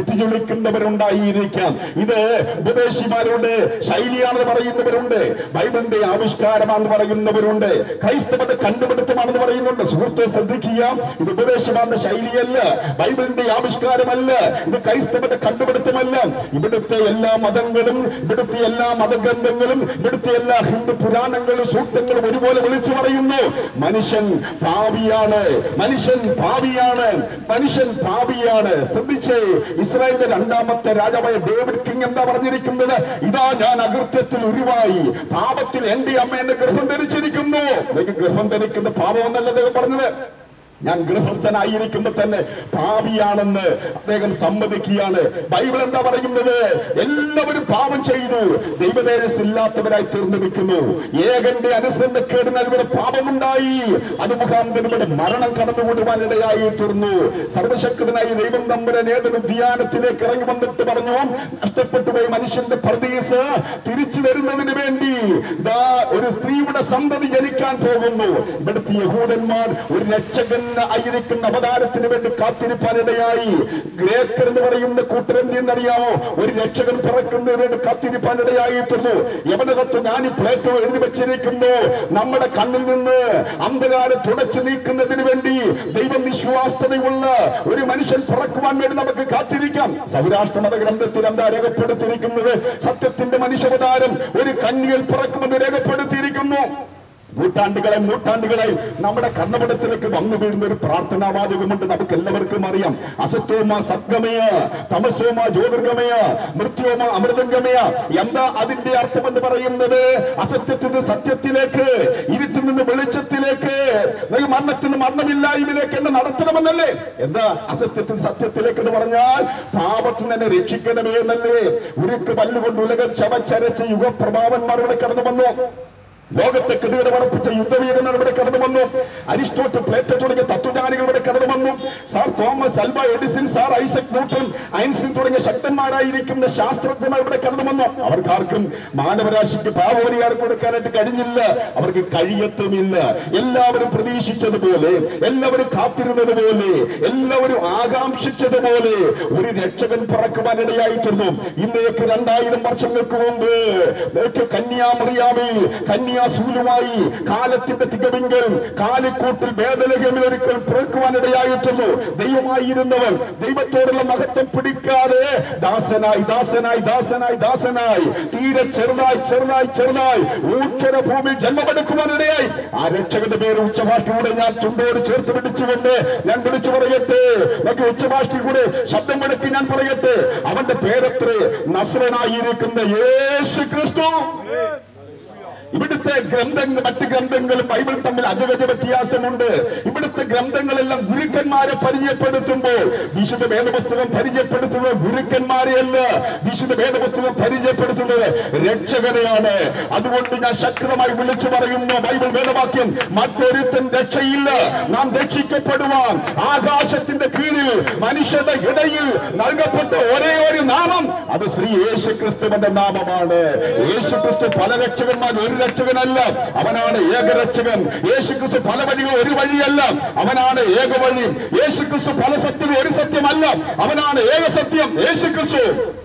നെറ്റിചൊളിക്കുന്നവരുണ്ടായിരിക്കാം ഇത് ഉപദേശിമാരുണ്ട് ശൈലിയാണെന്ന് പറയുന്നവരുണ്ട് ബൈബിളിന്റെ ആവിഷ്കാരമാണെന്ന് പറയുന്നവരുണ്ട് ക്രൈസ്തവന്റെ കണ്ടുപിടുത്തമാണെന്ന് പറയുന്നുണ്ട് സുഹൃത്തെ ശ്രദ്ധിക്കുക ഇത് ഉപദേശമാരുടെ ശൈലിയല്ല ബൈബിളിന്റെ ആവിഷ്കാരമല്ല ഇത് ക്രൈസ്തവന്റെ കണ്ടുപിടുത്തമല്ല ഇവിടുത്തെ എല്ലാ മതങ്ങളും ഇവിടുത്തെ എല്ലാ മതഗ്രന്ഥങ്ങളും ഇവിടുത്തെ എല്ലാ ഹിന്ദു പുരാണങ്ങളും സൂക്തങ്ങളും ഒരുപോലെ വിളിച്ചു പറയുന്നു മനുഷ്യൻ ഭാവിയാണ് മനുഷ്യൻ ഭാവിയാണ് മനുഷ്യൻ ഭാവിയാണ് ശ്രദ്ധിച്ചേ ഇസ്രായേലിന്റെ രണ്ടാമത്തെ രാജാവായ ഡേവിഡ് കിങ് എന്താ പറഞ്ഞിരിക്കുന്നത് ഇതാ ഞാൻ അകൃത്യത്തിൽ ഉരുവായി പാപത്തിൽ എന്റെ അമ്മ എന്നെ ഗർഭം ധരിച്ചിരിക്കുന്നു എനിക്ക് ഗർഭം ധരിക്കുന്ന പാപം എന്നല്ല അദ്ദേഹം പറഞ്ഞത് ഞാൻ ഗൃഹസ്ഥനായിരിക്കുമ്പോ തന്നെ പാപിയാണെന്ന് അദ്ദേഹം സമ്മതിക്കുകയാണ് ബൈബിൾ എന്താ പറയുന്നത് എല്ലാവരും പാപം ചെയ്തു ദൈവതേജസ്സില്ലാത്തവരായി തീർന്നു നിൽക്കുന്നു ഏകന്റെ അനുസരണക്കേടിനാൽ ഇവിടെ പാപമുണ്ടായി അത് മുഖാന്തരം ഇവിടെ മരണം കടന്നുകൂടുവാനിടയായി തീർന്നു സർവശക്തനായി ദൈവം നമ്പരൻ ഏതൊരു ധ്യാനത്തിലേക്ക് ഇറങ്ങി വന്നിട്ട് പറഞ്ഞു നഷ്ടപ്പെട്ടു പോയി മനുഷ്യന്റെ പ്രതീസ് തിരിച്ചു തരുന്നതിന് വേണ്ടി ദാ ഒരു സ്ത്രീയുടെ സന്തതി ജനിക്കാൻ പോകുന്നു ഇവിടുത്തെ യഹൂദന്മാർ ഒരു രക്ഷകൻ ആയിരിക്കുന്ന അവതാരത്തിന് വേണ്ടി കാത്തിരിപ്പാനിടയായി ഗ്രേക്കർ എന്ന് പറയുന്ന കൂട്ടരെന്തി എന്നറിയാമോ ഒരു രക്ഷകൻ പിറക്കുന്നതിന് വേണ്ടി കാത്തിരിപ്പാനിടയായി തീർന്നു യവനകത്ത് ഞാൻ ഈ പ്ലേറ്റോ എഴുതി വെച്ചിരിക്കുന്നു നമ്മുടെ കണ്ണിൽ നിന്ന് അന്ധകാരം തുടച്ചു നീക്കുന്നതിന് വേണ്ടി ദൈവം വിശ്വാസതയുള്ള ഒരു മനുഷ്യൻ പിറക്കുവാൻ വേണ്ടി നമുക്ക് കാത്തിരിക്കാം സൗരാഷ്ട്ര മത ഗ്രന്ഥത്തിൽ എന്താ രേഖപ്പെടുത്തിയിരിക്കുന്നത് സത്യത്തിന്റെ മനുഷ്യാവതാരം ഒരു കന്യയിൽ പിറക്കുമെന്ന് രേഖപ്പെടുത്തിയിരിക്കുന്നു നൂറ്റാണ്ടുകളെ നൂറ്റാണ്ടുകളെ നമ്മുടെ കർണപടത്തിലേക്ക് വന്നു വീഴുന്ന ഒരു പ്രാർത്ഥനാവാചകമുണ്ട് നമുക്ക് എല്ലാവർക്കും അറിയാം അസത്വമ സദ്ഗമയ തമസോമ ജ്യോതിർഗമയ മൃത്യോമ അമൃതംഗമയ എന്താ അതിന്റെ അർത്ഥം എന്ന് പറയുന്നത് അസത്യത്തിൽ നിന്ന് സത്യത്തിലേക്ക് ഇരുട്ടിൽ നിന്ന് വെളിച്ചത്തിലേക്ക് നീ മരണത്തിൽ നിന്ന് മരണമില്ലായ്മയിലേക്ക് എന്നെ നടത്തണമെന്നല്ലേ എന്താ അസത്യത്തിൽ സത്യത്തിലേക്ക് എന്ന് പറഞ്ഞാൽ പാപത്തിൽ നിന്ന് എന്നെ രക്ഷിക്കണമേ എന്നല്ലേ ഉരുക്ക് പല്ലുകൊണ്ട് ഉലകം ചവച്ചരച്ച് യുഗപ്രഭാവന്മാർ ഇവിടെ കടന്നു വന്നു ലോകത്തെ കിടുകിട പറപ്പിച്ച യുദ്ധവീരന്മാർ ഇവിടെ കടന്നു വന്നു അരിസ്റ്റോട്ട് പ്ലേറ്റോ തുടങ്ങിയ തത്വജ്ഞാനികൾ ഇവിടെ കടന്നു വന്നു sir Thomas Alva Edison sir Isaac Newton Einstein തുടങ്ങിയ ശക്തന്മാരായിരിക്കുന്ന ശാസ്ത്രജ്ഞന്മാർ ഇവിടെ കടന്നു വന്നു അവർക്കാർക്കും മാനവരാശിക്ക് പാവപരിഹാരം കൊടുക്കാനായിട്ട് കഴിഞ്ഞില്ല അവർക്ക് കഴിയത്തുമില്ല എല്ലാവരും പ്രതീക്ഷിച്ചതുപോലെ എല്ലാവരും കാത്തിരുന്നത് പോലെ എല്ലാവരും ആകാംക്ഷിച്ചതുപോലെ ഒരു രക്ഷകൻ പറക്കുവാനിടയായി തീർന്നു ഇന്നേക്ക് രണ്ടായിരം വർഷങ്ങൾക്ക് മുമ്പ് നേക്ക് കന്യാമറിയാമയിൽ കന്യാസൂലുമായി കാലത്തിന്റെ തികവിങ്കൽ കാലിക്കൂട്ടിൽ വേദലഹമിൽ ഒരിക്കൽ പിറക്കുവാനിടയായി തീർന്നു ദൈവമായിരുന്നവൻ ദൈവത്തോടുള്ള മഹത്വം പിടിക്കാതെ ദാസനായി ദാസനായി ദാസനായി ദാസനായി തീരെ ചെറുതായി ചെറുതായി ചെറുതായി ഊച്ചര ഭൂമിയിൽ ജന്മമെടുക്കുവാനിടയായി ആ രക്ഷകന്റെ പേര് ഉച്ചഭാഷയിലൂടെ ഞാൻ ചുണ്ടോട് ചേർത്ത് പിടിച്ചുകൊണ്ട് ഞാൻ വിളിച്ചു പറയട്ടെ നമുക്ക് ഉച്ചഭാഷയിലൂടെ ശബ്ദം മുടക്കി ഞാൻ പറയട്ടെ അവന്റെ പേരത്രേ നസ്രനായിരിക്കുന്ന യേശു ക്രിസ്തു ഇവിടുത്തെ ഗ്രന്ഥങ്ങൾ മറ്റ് ഗ്രന്ഥങ്ങളും ബൈബിൾ തമ്മിൽ അജഗജ വ്യത്യാസമുണ്ട് ഇവിടുത്തെ ഗ്രന്ഥങ്ങളെല്ലാം ഗുരുക്കന്മാരെ പരിചയപ്പെടുത്തുമ്പോൾ വിശുദ്ധ വേദപുസ്തകം പരിചയപ്പെടുത്തുന്നത് ഗുരുക്കന്മാരെയല്ല വിശുദ്ധ വേദപുസ്തകം പരിചയപ്പെടുത്തുന്നത് രക്ഷകനെയാണ് അതുകൊണ്ട് ഞാൻ ശക്തമായി വിളിച്ചു പറയുന്നു ബൈബിൾ വേദവാക്യം മറ്റൊരുത്തൻ രക്ഷയില്ല നാം രക്ഷിക്കപ്പെടുവാൻ ആകാശത്തിന്റെ കീഴിൽ മനുഷ്യരുടെ ഇടയിൽ നൽകപ്പെട്ട ഒരേ ഒരു നാമം അത് ശ്രീ യേശു ക്രിസ്തുവിന്റെ നാമമാണ് യേശു ക്രിസ്തു പല രക്ഷകന്മാർ ഒരു രക്ഷകനല്ല അവനാണ് ഏകരക്ഷകൻ യേശു ക്രിസ്തു പല വഴികൾ ഒരു വഴിയല്ല അവനാണ് ഏക വഴി യേശു ക്രിസ്തു പല സത്യം ഒരു സത്യമല്ല അവനാണ് ഏക സത്യം യേശു ക്രിസ്തു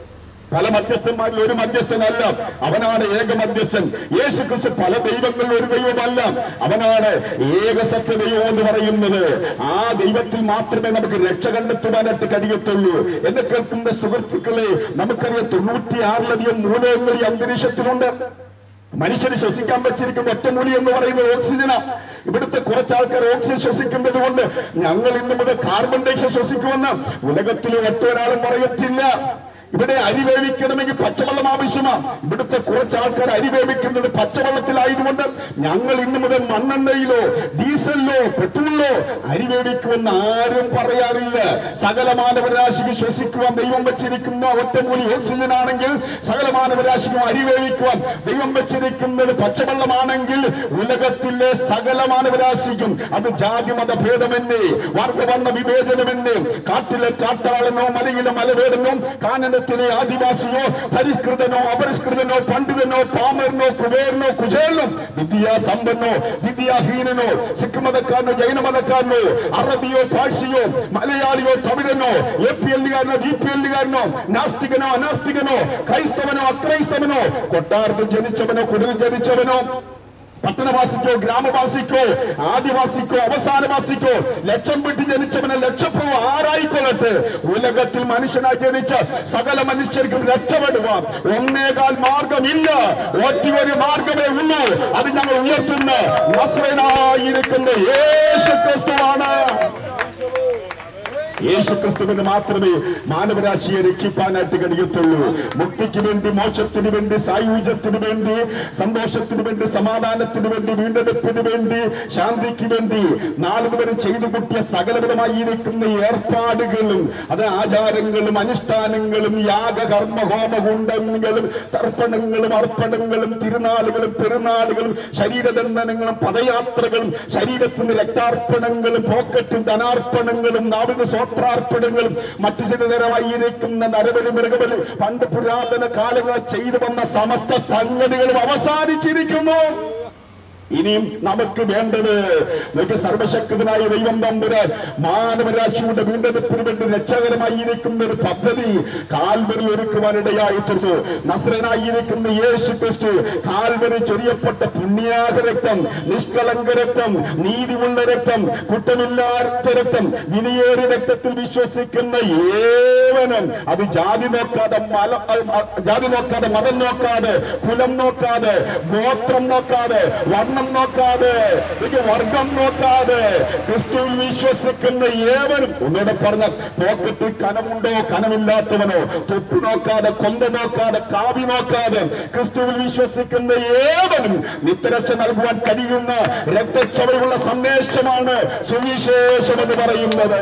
പല മധ്യസ്ഥന്മാരിൽ ഒരു മധ്യസ്ഥനല്ല അവനാണ് ഏക മധ്യസ്ഥൻ യേശു ക്രിസ്തു പല ദൈവങ്ങളിൽ ഒരു ദൈവമല്ല അവനാണ് ഏക സത്യ ദൈവം എന്ന് പറയുന്നത് ആ ദൈവത്തിൽ മാത്രമേ നമുക്ക് രക്ഷ കണ്ടെത്തുവാനായിട്ട് കഴിയത്തുള്ളൂ എന്നെ കേൾക്കുന്ന സുഹൃത്തുക്കളെ നമുക്കറിയാം തൊണ്ണൂറ്റിയാറിലധികം മൂലകങ്ങൾ ഈ അന്തരീക്ഷത്തിലുണ്ട് മനുഷ്യന് ശ്വസിക്കാൻ വെച്ചിരിക്കുന്ന ഒറ്റമൂലി എന്ന് പറയുന്നത് ഓക്സിജനാ ഇവിടുത്തെ കുറച്ച് ആൾക്കാർ ഓക്സിജൻ ശ്വസിക്കുന്നത് കൊണ്ട് ഞങ്ങൾ ഇന്ന് മുതൽ കാർബൺ ഡൈഓക്സൈഡ് ശ്വസിക്കുമെന്ന് ഉലകത്തിൽ ഒറ്റൊരാളും പറയത്തില്ല ഇവിടെ അരി വേവിക്കണമെങ്കിൽ പച്ചവെള്ളം ആവശ്യമാണ് ഇവിടുത്തെ കുറച്ച് ആൾക്കാർ അരി വേവിക്കുന്നത് പച്ചവെള്ളത്തിലായതുകൊണ്ട് ഞങ്ങൾ ഇന്ന് മുതൽ മണ്ണെണ്ണയിലോ ഡീസലിലോ പെട്രോളിലോ അരി വേവിക്കുമെന്ന് ആരും പറയാറില്ല സകല മാനവരാശിക്ക് ശ്വസിക്കുവാൻ ദൈവം വെച്ചിരിക്കുന്ന ഒറ്റമൂലി ഓക്സിജൻ ആണെങ്കിൽ സകല മാനവരാശിക്കും അരി വേവിക്കുവാൻ ദൈവം വെച്ചിരിക്കുന്നത് പച്ചവെള്ളമാണെങ്കിൽ ഉലകത്തിലെ സകല മാനവരാശിക്കും അത് ജാതി മത ഭേദമെന്നേ വർഗവർണ്ണ വിവേചനമെന്നേ കാട്ടിലെ കാട്ടാളനോ മലയിലെ മലവേടനോ കാനനത്തിലെ ആദിവാസിയോ പരിഷ്കൃതനോ അപരിഷ്കൃതനോ പണ്ഡിതനോ പാമരനോ കുബേരനോ കുചേലനോ വിദ്യാസമ്പന്നോ വിദ്യാഹീനനോ സിഖ് മതക്കാരനോ ജൈന മതക്കാരനോ അറബിയോ പാഴ്സിയോ മലയാളിയോ തമിഴനോ എ പി എല്ലുകാരനോ ഡി പി എല്ലുകാരനോ നാസ്തികനോ അനാസ്തികനോ ക്രൈസ്തവനോ അക്രൈസ്തവനോ കൊട്ടാരത്തിൽ ജനിച്ചവനോ കുടിൽ ജനിച്ചവനോ പട്ടണവാസിക്കോ ഗ്രാമവാസിക്കോ ആദിവാസിക്കോ അവസാനവാസിക്കോ ലക്ഷം വിട്ട് ജനിച്ചവനെ ലക്ഷപ്രഭു ആരായിക്കൊള്ളട്ടെ ഉലകത്തിൽ മനുഷ്യനായി ജനിച്ച സകല മനുഷ്യർക്കും രക്ഷപ്പെടുവാൻ ഒന്നേകാൽ മാർഗമില്ല ഒറ്റ ഒരു മാർഗമേ ഉള്ളൂ അത് ഞങ്ങൾ ഉയർത്തുന്ന നസ്രനായിരിക്കുന്ന യേശു ക്രിസ്തുവാണ് യേശു ക്രിസ്തുവിന് മാത്രമേ മാനവരാശിയെ രക്ഷിപ്പാനായിട്ട് കഴിയത്തുള്ളൂ മുക്തിക്ക് വേണ്ടി മോക്ഷത്തിന് വേണ്ടി സായുജ്യത്തിന് വേണ്ടി സന്തോഷത്തിന് വേണ്ടി സമാധാനത്തിന് വേണ്ടി വീണ്ടെടുപ്പിന് വേണ്ടി ശാന്തിക്ക് വേണ്ടി നാളിതുവരെ ചെയ്തു കൂട്ടിയ സകലവിധമായിരിക്കുന്ന ഏർപ്പാടുകളും അത് ആചാരങ്ങളും അനുഷ്ഠാനങ്ങളും യാഗകർമ്മ ഹോമകുണ്ടങ്ങളും തർപ്പണങ്ങളും അർപ്പണങ്ങളും തിരുനാളുകളും പെരുന്നാളുകളും ശരീരദണ്ഡനങ്ങളും പദയാത്രകളും ശരീരത്തിന് രക്താർപ്പണങ്ങളും പോക്കറ്റും ധനാർപ്പണങ്ങളും നാവിന് സ്വത്രാർപ്പണങ്ങളും മറ്റു ചിലതരമായിരിക്കുന്ന നരബലി മൃഗബലി പണ്ട് പുരാതന കാലങ്ങളിൽ ചെയ്തു വന്ന സമസ്ത സംഗതികളും അവസാനിച്ചിരിക്കുന്നു ഇനിയും നമുക്ക് വേണ്ടത് നമുക്ക് സർവശക്തനായ ദൈവം തമ്പുരാൻ മാനവരാശിയുടെ വീണ്ടെടുപ്പിന് വേണ്ടി രക്ഷകരമായിരിക്കുന്ന ഒരു പദ്ധതി കാൽവരിൽ ഒരുക്കുവാനിടയായി തീർന്നു നസ്രനായിരിക്കുന്ന യേശു ക്രിസ്തു കാൽവരി ചൊരിയപ്പെട്ട പുണ്യാക രക്തം നിഷ്കളങ്ക രക്തം നീതിയുള്ള രക്തം കുറ്റമില്ലാത്ത രക്തം വിനിയേറിയ രക്തത്തിൽ വിശ്വസിക്കുന്ന ഏവനും അത് ജാതി നോക്കാതെ മല അ- ജാതി നോക്കാതെ മതം നോക്കാതെ കുലം നോക്കാതെ ഗോത്രം നോക്കാതെ വർണ്ണം നോക്കാതെ എനിക്ക് വർഗം നോക്കാതെ ക്രിസ്തുവിൽ വിശ്വസിക്കുന്ന ഏവനും ഒന്നുകൂടെ പറഞ്ഞ പോക്കറ്റിൽ കനമുണ്ടോ കനമില്ലാത്തവനോ തൊപ്പി നോക്കാതെ കൊന്ത നോക്കാതെ കാവി നോക്കാതെ ക്രിസ്തുവിൽ വിശ്വസിക്കുന്ന ഏവനും നിത്യരക്ഷ നൽകുവാൻ കഴിയുന്ന രക്തച്ചവയുള്ള സന്ദേശമാണ് സുവിശേഷം എന്ന് പറയുന്നത്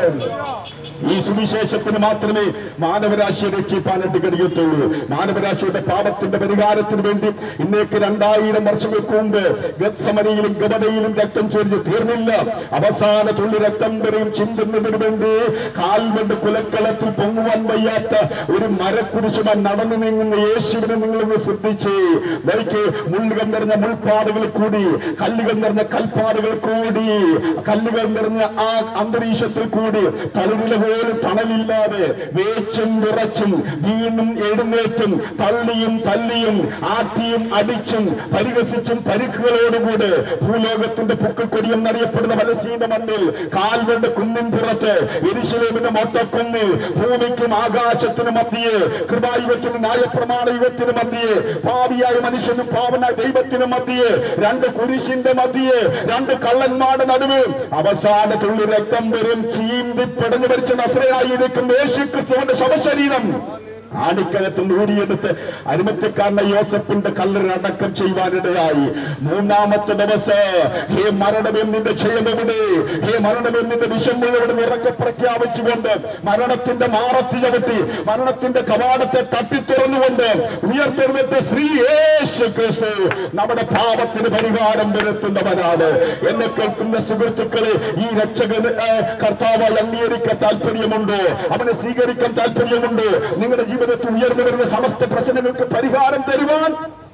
ഈ സുവിശേഷത്തിന് മാത്രമേ മാനവരാശിയെ രക്ഷിപ്പാനായിട്ട് കഴിയത്തുള്ളൂ മാനവരാശിയുടെ പാപത്തിന്റെ പരിഹാരത്തിന് വേണ്ടി ഇന്നേക്ക് രണ്ടായിരം വർഷങ്ങൾക്ക് മുമ്പ് ഗത്സമനയിലും ഗബതയിലും രക്തം ചൊരിഞ്ഞ് തീർന്നില്ല അവസാന തുള്ളി രക്തം വരെയും ചിന്തുന്നതിന് വേണ്ടി കാൽവണ്ട് കുലക്കളത്തിൽ പൊങ്ങുവാൻ വയ്യാത്ത ഒരു മരക്കുരിശുമാൻ നടന്നു നീങ്ങുന്ന യേശുവിനെ നിങ്ങളൊന്ന് ശ്രദ്ധിച്ച് ദൈക്ക് മുള്ളുകൾ നിറഞ്ഞ മുൾപ്പാതകളിൽ കൂടി കല്ലുകൾ നിറഞ്ഞ കൽപ്പാതകൾ കൂടി കല്ലുകൾ നിറഞ്ഞ ആ അന്തരീക്ഷത്തിൽ കൂടി തളിരില പോലും തണലില്ലാതെ വേച്ചും വിറച്ചും വീണും എഴുന്നേറ്റും തള്ളിയും തല്ലിയും ആട്ടിയും അടിച്ചും പരിഹസിച്ചും പരിക്കുകളോടുകൂടി ഭൂലോകത്തിന്റെ പുക്കക്കൊടിയം എന്നറിയപ്പെടുന്ന പലസീന മണ്ണിൽ കാൽവെണ്ട് കുന്നിൻ പുറത്ത് എരിശിലേമിന്റെ മൊട്ടക്കുന്നിൽ ഭൂമിക്കും ആകാശത്തിനും മധ്യേ കൃപായുഗത്തിനും ന്യായപ്രമാണ യുഗത്തിനും മധ്യേ പാവിയായ മനുഷ്യനും പാവനായ ദൈവത്തിനും മധ്യേ രണ്ട് കുരിശിന്റെ മധ്യേ രണ്ട് കള്ളന്മാരുടെ നടുവ് അവസാന തുള്ളി രക്തം വരും ചീന്തി പിടഞ്ഞു മരിച്ച നസ്രയായിരിക്കും യേശു ക്രിസ്തുവിന്റെ ശവശരീരം ആണിക്കകത്ത് ഊരിയെടുത്ത് അരുമത്തിക്കാരന യോസഫിന്റെ കല്ലറ അടക്കം ചെയ്യുവാനിടയായി മൂന്നാമത്തെ ദിവസം ഹേ മരണമേ നിന്റെ ക്ഷയമെവിടെ ഹേ മരണമേ നിന്റെ വിഷമുള്ളവിടെ ഉറക്കെ പ്രഖ്യാപിച്ചുകൊണ്ട് മരണത്തിന്റെ മാറത്തി ചവിട്ടി മരണത്തിന്റെ കവാടത്തെ തട്ടി തുറന്നുകൊണ്ട് ഉയർത്തെഴുന്നേറ്റ് ശ്രീ യേശു ക്രിസ്തു നമ്മുടെ പാപത്തിന് പരിഹാരം വരുത്തുന്നവനാണ് എന്നെ കേൾക്കുന്ന സുഹൃത്തുക്കളെ ഈ രക്ഷകന് ആ, കർത്താവായി അംഗീകരിക്കാൻ താല്പര്യമുണ്ടോ അവനെ സ്വീകരിക്കാൻ താല്പര്യമുണ്ടോ നിങ്ങളുടെ ജീവിതത്തിൽ ഉയർന്നു വരുന്ന സമസ്ത പ്രശ്നങ്ങൾക്ക് പരിഹാരം തരുവാൻ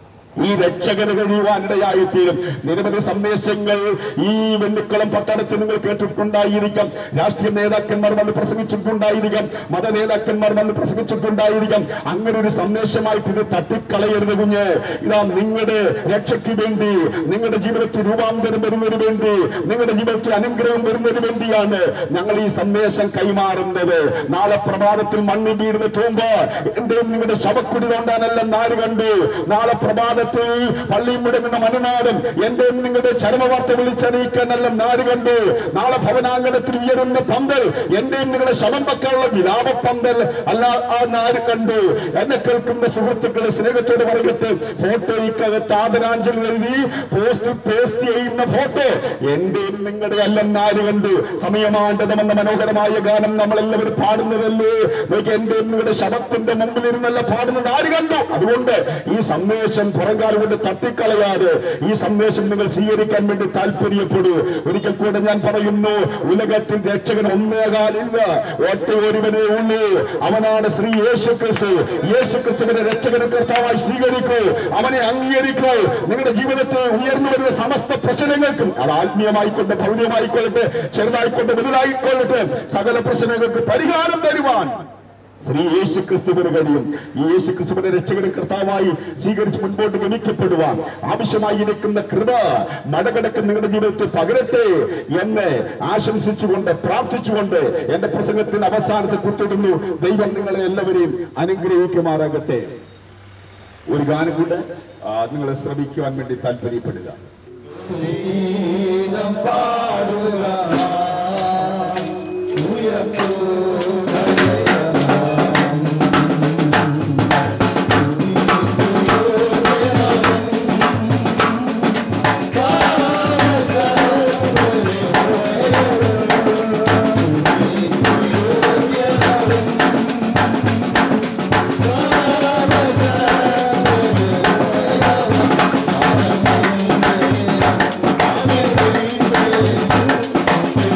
ഈ രക്ഷകന് കഴിയുവാനിടയായി തീരും നിരവധി സന്ദേശങ്ങൾ ഈ വെണ്ണിക്കുളം പട്ടണത്തിൽ നിങ്ങൾ കേട്ടിട്ടുണ്ടായിരിക്കാം രാഷ്ട്രീയ നേതാക്കന്മാർ വന്ന് പ്രസംഗിച്ചിട്ടുണ്ടായിരിക്കാം മത നേതാക്കന്മാർ വന്ന് പ്രസംഗിച്ചിട്ടുണ്ടായിരിക്കാം അങ്ങനെ ഒരു സന്ദേശമായിട്ട് ഇത് തട്ടിക്കളയരുത് കുഞ്ഞ് ഇതാ നിങ്ങളുടെ രക്ഷയ്ക്ക് വേണ്ടി നിങ്ങളുടെ ജീവിതത്തിൽ രൂപാന്തരം വരുന്നതിന് വേണ്ടി നിങ്ങളുടെ ജീവിതത്തിൽ അനുഗ്രഹം വരുന്നതിന് വേണ്ടിയാണ് ഞങ്ങൾ ഈ സന്ദേശം കൈമാറുന്നത് നാളെ പ്രഭാതത്തിൽ മണ്ണി വീഴുന്ന തൂമ്പ് എന്റെയും നിങ്ങളുടെ ശവക്കുടി കൊണ്ടാനല്ല നാല് കണ്ടു നാളെ പ്രഭാതത്തിൽ പള്ളി മുടങ്ങുന്ന മനുനാടും എന്റെയും നിങ്ങളുടെ ചരമവാർത്ത വിളിച്ചറിയിക്കാനല്ല നാല് കണ്ടു നാളെ ഭവനാങ്കണത്തിൽ ഉയരുന്ന പന്തൽ എന്റെയും നിങ്ങളുടെ ശവം വെക്കാനുള്ള വിലാപ പന്തൽ അല്ല ആ നാല് കണ്ടു എന്നെ കേൾക്കുന്ന സുഹൃത്തുക്കളെ സ്നേഹത്തോട് പറയട്ടെ ഫോട്ടോയ്ക്കകത്ത് ആദരാഞ്ജലി എഴുതി പോസ്റ്റ് പേസ്റ്റ് ചെയ്യുന്ന ഫോട്ടോ എന്റെയും നിങ്ങളുടെ അല്ല നാല് കണ്ടു സമയമാണ്ടതെന്ന മനോഹരമായ ഗാനം നമ്മളെല്ലാവരും പാടുന്നതല്ലേ നോക്കി എന്റെയും നിങ്ങളുടെ ശവത്തിന്റെ മുമ്പിൽ ഇരുന്നല്ല പാടുന്നത് ആര് കണ്ടു അതുകൊണ്ട് ഈ സന്ദേശം പുറങ്കാലം കൊണ്ട് തട്ടിക്കളയാതെ ഈ സന്ദേശം നിങ്ങൾ സ്വീകരിക്കാൻ വേണ്ടി താല്പര്യപ്പെടൂ ഒരിക്കൽ കൂടെ ഞാൻ പറയുന്നു ഉലകത്തിൽ രക്ഷകൻ ഒന്നേകാലില്ല ഒറ്റ ഒരുവനേ ഉള്ളൂ അവനാണ് ശ്രീ യേശു ക്രിസ്തു യേശു ക്രിസ്തുവിനെ രക്ഷകനെ കർത്താവായി സ്വീകരിക്കൂ അവനെ അംഗീകരിക്കൂ നിങ്ങളുടെ ജീവിതത്തിൽ ഉയർന്നു വരുന്ന സമസ്ത പ്രശ്നങ്ങൾക്കും അത് ആത്മീയമായിക്കൊണ്ട് ഭൗതികമായിക്കൊള്ളട്ടെ ചെറുതായിക്കൊണ്ട് വലുതായിക്കൊള്ളട്ടെ സകല പ്രശ്നങ്ങൾക്ക് പരിഹാരം തരുവാൻ ശ്രീ യേശു ക്രിസ്തുവിന് കഴിയും ഈ യേശു ക്രിസ്തുവിനെ രക്ഷകനും കർത്താവായി സ്വീകരിച്ച് മുൻപോട്ട് ഗമിക്കപ്പെടുവാൻ ആവശ്യമായിരിക്കുന്ന കൃപ മടകിടക്ക് നിങ്ങളുടെ ജീവിതത്തിൽ പകരട്ടെ എന്ന് ആശംസിച്ചുകൊണ്ട് പ്രാർത്ഥിച്ചുകൊണ്ട് എന്റെ പ്രസംഗത്തിന്റെ അവസാനത്തെ കുത്തിടുന്നു ദൈവം നിങ്ങളെ എല്ലാവരെയും അനുഗ്രഹിക്കുമാറാകട്ടെ ഒരു ഗാനം കൂടെ ആ, നിങ്ങളെ ശ്രമിക്കുവാൻ വേണ്ടി താല്പര്യപ്പെടുക യേശു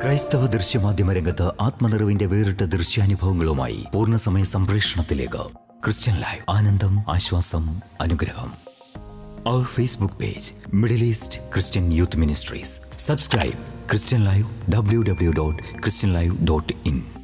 ക്രൈസ്തവ ദൃശ്യമാധ്യമ രംഗത്ത് ആത്മനിറവിന്റെ വേറിട്ട ദൃശ്യാനുഭവങ്ങളുമായി പൂർണ്ണസമയ സംപ്രേഷണത്തിലേക്ക് ക്രിസ്ത്യൻ ലൈവ് ആനന്ദം ആശ്വാസം അനുഗ്രഹം അവർ Facebook page middle east Christian youth ministries subscribe Christian live W W dot Christian live dot in